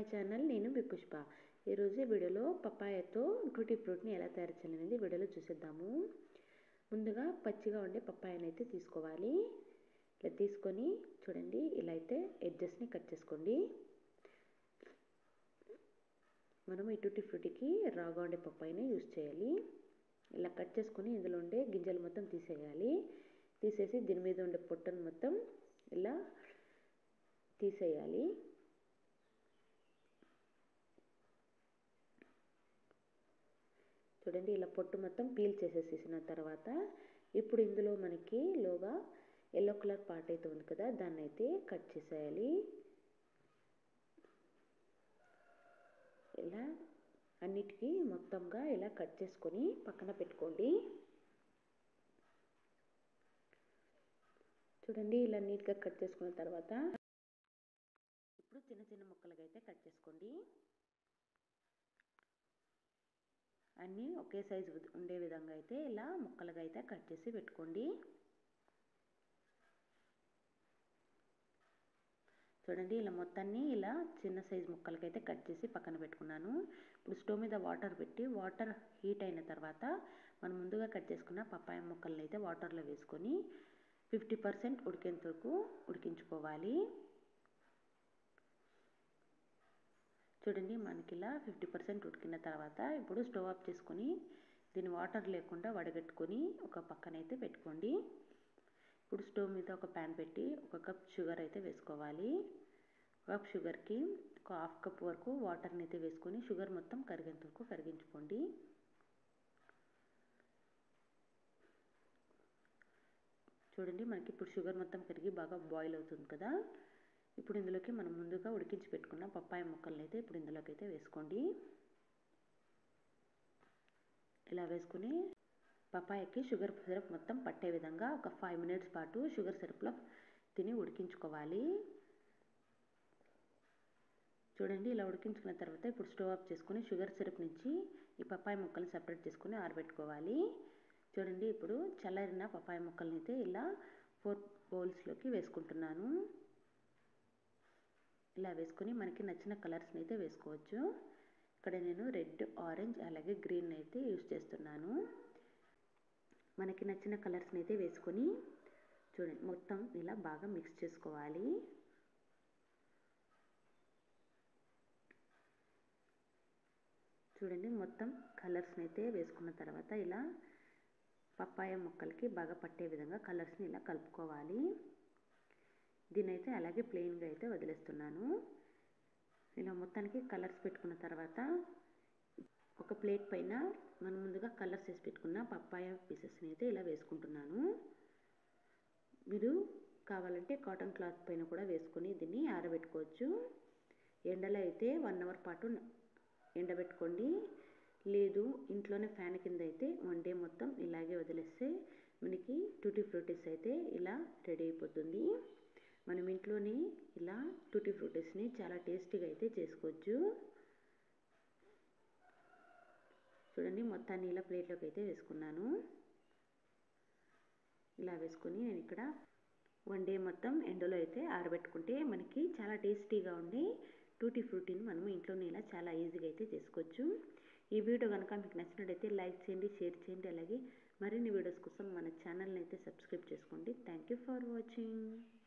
channel నేను మీ పుష్ప ఈరోజు ఈ వీడియోలో పప్పాయతో టూటీ ఫ్రూట్ని ఎలా తయారు చేయాలనేది వీడియోలో చూసేద్దాము ముందుగా పచ్చిగా ఉండే పప్పాయని అయితే తీసుకోవాలి ఇలా తీసుకొని చూడండి ఇలా అయితే ఎడ్జెస్ని కట్ చేసుకోండి మనం ఈ టూటీ ఫ్రూటీకి రాగా ఉండే పప్పాయని యూజ్ చేయాలి ఇలా కట్ చేసుకొని ఇందులో ఉండే గింజలు మొత్తం తీసేయాలి తీసేసి దీని మీద ఉండే పొట్టను మొత్తం ఇలా తీసేయాలి చూడండి ఇలా పొట్టు మొత్తం పీల్ చేసేసేసిన తర్వాత ఇప్పుడు ఇందులో మనకి లోగా ఎల్లో కలర్ పార్ట్ అయితే ఉంది కదా దాన్ని అయితే కట్ చేసేయాలి ఇలా అన్నిటికీ మొత్తంగా ఇలా కట్ చేసుకొని పక్కన పెట్టుకోండి చూడండి ఇలా నీట్గా కట్ చేసుకున్న తర్వాత ఇప్పుడు చిన్న చిన్న ముక్కలుగా అయితే కట్ చేసుకోండి అన్నీ ఒకే సైజు ఉండే విధంగా అయితే ఇలా ముక్కలుగా అయితే కట్ చేసి పెట్టుకోండి చూడండి ఇలా మొత్తాన్ని ఇలా చిన్న సైజు ముక్కలకి అయితే కట్ చేసి పక్కన పెట్టుకున్నాను ఇప్పుడు స్టవ్ మీద వాటర్ పెట్టి వాటర్ హీట్ అయిన తర్వాత మనం ముందుగా కట్ చేసుకున్న పప్పాయ ముక్కల్ని అయితే వాటర్లో వేసుకొని ఫిఫ్టీ పర్సెంట్ ఉడికేంత వరకు ఉడికించుకోవాలి చూడండి మనకి ఇలా ఫిఫ్టీ పర్సెంట్ ఉడికిన తర్వాత ఇప్పుడు స్టవ్ ఆఫ్ చేసుకొని దీని వాటర్ లేకుండా వడగట్టుకొని ఒక పక్కన అయితే పెట్టుకోండి ఇప్పుడు స్టవ్ మీద ఒక ప్యాన్ పెట్టి ఒక కప్ షుగర్ అయితే వేసుకోవాలి కప్ షుగర్కి ఒక హాఫ్ కప్ వరకు వాటర్ని అయితే వేసుకొని షుగర్ మొత్తం కరిగేంత వరకు కరిగించుకోండి చూడండి మనకి ఇప్పుడు షుగర్ మొత్తం కరిగి బాగా బాయిల్ అవుతుంది కదా ఇప్పుడు ఇందులోకి మనం ముందుగా ఉడికించి పెట్టుకున్న పప్పాయ ముక్కల్ని అయితే ఇప్పుడు ఇందులోకి అయితే వేసుకోండి ఇలా వేసుకుని పప్పాయకి షుగర్ సిరప్ మొత్తం పట్టే విధంగా ఒక ఫైవ్ మినిట్స్ పాటు షుగర్ సిరప్లో తిని ఉడికించుకోవాలి చూడండి ఇలా ఉడికించుకున్న తర్వాత ఇప్పుడు స్టవ్ ఆఫ్ చేసుకుని షుగర్ సిరప్ నుంచి ఈ పప్పాయ ముక్కల్ని సపరేట్ చేసుకుని ఆరబెట్టుకోవాలి చూడండి ఇప్పుడు చల్లారిన పప్పాయ ముక్కల్ని అయితే ఇలా ఫోర్ బౌల్స్లోకి వేసుకుంటున్నాను ఇలా వేసుకొని మనకి నచ్చిన కలర్స్ని అయితే వేసుకోవచ్చు ఇక్కడ నేను రెడ్ ఆరెంజ్ అలాగే గ్రీన్ అయితే యూస్ చేస్తున్నాను మనకి నచ్చిన కలర్స్ని అయితే వేసుకొని చూడండి మొత్తం ఇలా బాగా మిక్స్ చేసుకోవాలి చూడండి మొత్తం కలర్స్ని అయితే వేసుకున్న తర్వాత ఇలా పప్పాయ ముక్కలకి బాగా పట్టే విధంగా కలర్స్ని ఇలా కలుపుకోవాలి దీని అయితే అలాగే ప్లెయిన్గా అయితే వదిలేస్తున్నాను ఇలా మొత్తానికి కలర్స్ పెట్టుకున్న తర్వాత ఒక ప్లేట్ పైన మనం ముందుగా కలర్స్ వేసి పెట్టుకున్న పప్పాయ పీసెస్ని అయితే ఇలా వేసుకుంటున్నాను మీరు కావాలంటే కాటన్ క్లాత్ పైన కూడా వేసుకొని దీన్ని ఆరబెట్టుకోవచ్చు ఎండలో అయితే వన్ అవర్ పాటు ఎండబెట్టుకోండి లేదు ఇంట్లోనే ఫ్యాన్ కింద అయితే వన్ డే మొత్తం ఇలాగే వదిలేస్తే మనకి టూటీ ఫ్రూటీస్ అయితే ఇలా రెడీ అయిపోతుంది మనం ఇంట్లోనే ఇలా టూటీ ఫ్రూటీస్ని చాలా టేస్టీగా అయితే చేసుకోవచ్చు చూడండి మొత్తాన్ని ఇలా ప్లేట్లోకి అయితే వేసుకున్నాను ఇలా వేసుకొని నేను ఇక్కడ వన్ డే మొత్తం ఎండలో అయితే ఆరబెట్టుకుంటే మనకి చాలా టేస్టీగా ఉండి టూటీ ఫ్రూటీని మనం ఇంట్లోనే ఇలా చాలా ఈజీగా అయితే చేసుకోవచ్చు ఈ వీడియో కనుక మీకు నచ్చినట్టయితే లైక్ చేయండి షేర్ చేయండి అలాగే మరిన్ని వీడియోస్ కోసం మన ఛానల్ని అయితే సబ్స్క్రైబ్ చేసుకోండి థ్యాంక్ యూ ఫర్ వాచింగ్